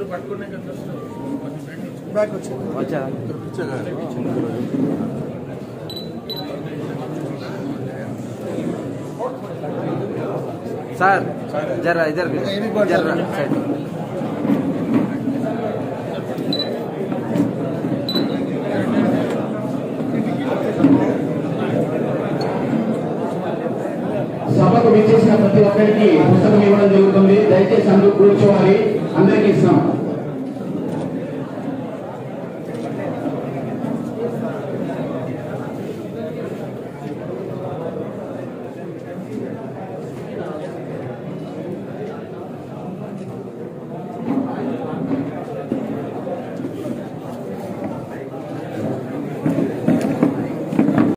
అందరూ పట్టుకున్నాక చూస్తారు కొంచెం ఫ్రెండ్ ఇచ్చుకో. బ్యాక్ వచ్చింది వచ్చా సార్ జర ఇద్దరు జర సైడ్ సభకు విచ్చేసిన ప్రతి ఒక్కరికి పుస్తకం ఇవ్వడం జరుగుతుంది దయచేసి అందరూ కూర్చోవాలి అందరికీ ఇస్తాం